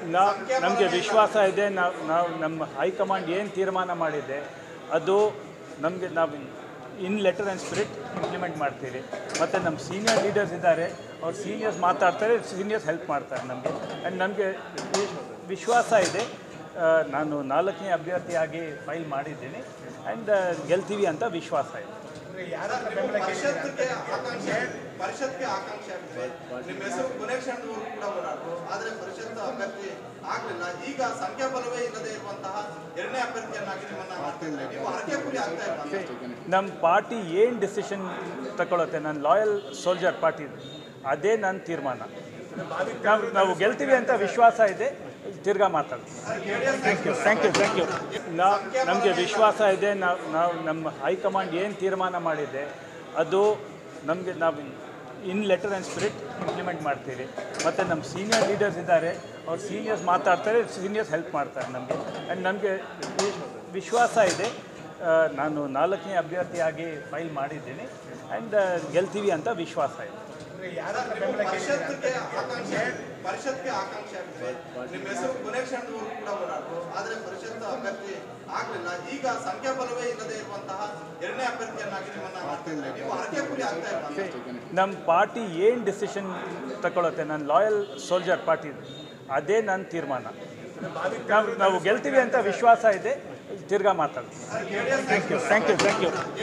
ನಾವು ನಮಗೆ ವಿಶ್ವಾಸ ಇದೆ ನಾವು ನಾವು ನಮ್ಮ ಹೈಕಮಾಂಡ್ ಏನು ತೀರ್ಮಾನ ಮಾಡಿದೆ ಅದು ನಮಗೆ ನಾವು in letter and spirit implement ಮಾಡ್ತೀವಿ ಮತ್ತು ನಮ್ಮ ಸೀನಿಯರ್ ಲೀಡರ್ಸ್ ಇದ್ದಾರೆ ಅವ್ರು ಸೀನಿಯರ್ಸ್ ಮಾತಾಡ್ತಾರೆ ಸೀನಿಯರ್ಸ್ ಹೆಲ್ಪ್ ಮಾಡ್ತಾರೆ ನಮಗೆ ಆ್ಯಂಡ್ ನಮಗೆ ವಿಶ್ವಾಸ ಇದೆ ಆ, ನಾನು ನಾಲ್ಕನೇ ಅಭ್ಯರ್ಥಿಯಾಗಿ ಫೈಲ್ ಮಾಡಿದ್ದೀನಿ ಆ್ಯಂಡ್ ಗೆಲ್ತೀವಿ ಅಂತ ವಿಶ್ವಾಸ ಇದೆ ಪರಿಷತ್ಗೆ ಆಕಾಂಕ್ಷೆ ಪರಿಷತ್ಗೆ ಆಕಾಂಕ್ಷೆ ಆಗ್ತದೆ ನಿಮ್ಮ ಹೆಸರು ಕೊನೆ ಕ್ಷಣದವರೆಗೂ ಕೂಡ ಓಡಾಡ್ತು ಆದ್ರೆ ಪರಿಷತ್ ಅಭ್ಯರ್ಥಿ ಆಗ್ಲಿಲ್ಲ ಈಗ ಸಂಖ್ಯಾಬಲವೇ ಇಲ್ಲದೆ ಇರುವಂತಹ ಎರಡನೇ ಅಭ್ಯರ್ಥಿಯನ್ನಾಗಿ ನಿಮ್ಮನ್ನ ಮಾಡ್ತಾ ಇದ್ದಾರೆ ನೀವು ಹರಕೆ ಪುರಿ ಆಗ್ತಾ ಇಲ್ಲ ನಮ್ಮ ಪಾರ್ಟಿ ಏನು ಡಿಸಿಷನ್ ತಗೊಳುತ್ತೆ ನನ್ನ ಲಾಯಲ್ ಸೋಲ್ಜರ್ ಪಾರ್ಟಿ ಅದೇ ನನ್ನ ತೀರ್ಮಾನ ನಾವು ನಾವು ಗೆಲ್ತೀವಿ ಅಂತ ವಿಶ್ವಾಸ ಇದೆ ತಿರ್ಗಾ ಮಾತಾಡ್ತೀವಿ thank you thank you thank you ನಾವು ನಮಗೆ ವಿಶ್ವಾಸ ಇದೆ ನಾವು ನಾವು ನಮ್ಮ ಹೈಕಮಾಂಡ್ ಏನು ತೀರ್ಮಾನ ಮಾಡಿದೆ ಅದು ನಮಗೆ ನಾವು in letter and spirit implement ಮಾಡ್ತೀವಿ ಮತ್ತು ನಮ್ಮ ಸೀನಿಯರ್ ಲೀಡರ್ಸ್ ಇದ್ದಾರೆ ಅವ್ರು ಸೀನಿಯರ್ಸ್ ಮಾತಾಡ್ತಾರೆ ಸೀನಿಯರ್ಸ್ ಹೆಲ್ಪ್ ಮಾಡ್ತಾರೆ ನಮಗೆ ಆ್ಯಂಡ್ ನಮಗೆ ವಿಶ್ವಾಸ ಇದೆ ಆ, ನಾನು ನಾಲ್ಕನೇ ಅಭ್ಯರ್ಥಿಯಾಗಿ ಫೈಲ್ ಮಾಡಿದ್ದೀನಿ ಆ್ಯಂಡ್ ಗೆಲ್ತೀವಿ ಅಂತ ವಿಶ್ವಾಸ ಇದೆ ಪರಿಷತ್ಗೆ ಆಕಾಂಕ್ಷೆ ಪರಿಷತ್ಗೆ ಆಕಾಂಕ್ಷೆ ಆಗ್ತದೆ ನಿಮ್ಮ ಹೆಸರು ಕೊನೆ ಕ್ಷಣದವರೆಗೂ ಕೂಡ ಓಡಾಡ್ತು ಆದ್ರೆ ಪರಿಷತ್ ಅಭ್ಯರ್ಥಿ ಆಗ್ಲಿಲ್ಲ ಈಗ ಸಂಖ್ಯಾಬಲವೇ ಇಲ್ಲದೆ ಇರುವಂತಹ ಎರಡನೇ ಅಭ್ಯರ್ಥಿಯನ್ನಾಗಿ ನಿಮ್ಮನ್ನ ಮಾಡ್ತಾ ಇದ್ದಾರೆ ನೀವು ಹರಕೆ ಪುರಿ ಆಗ್ತಾ ಇಲ್ಲ ನಮ್ಮ ಪಾರ್ಟಿ ಏನು ಡಿಸಿಷನ್ ತಗೊಳುತ್ತೆ ನನ್ನ ಲಾಯಲ್ ಸೋಲ್ಜರ್ ಪಾರ್ಟಿ ಅದೇ ನನ್ನ ತೀರ್ಮಾನ ನಾವು ನಾವು ಗೆಲ್ತೀವಿ ಅಂತ ವಿಶ್ವಾಸ ಇದೆ ತಿರ್ಗಾ ಮಾತಾಡ್ತೀವಿ thank you thank you thank you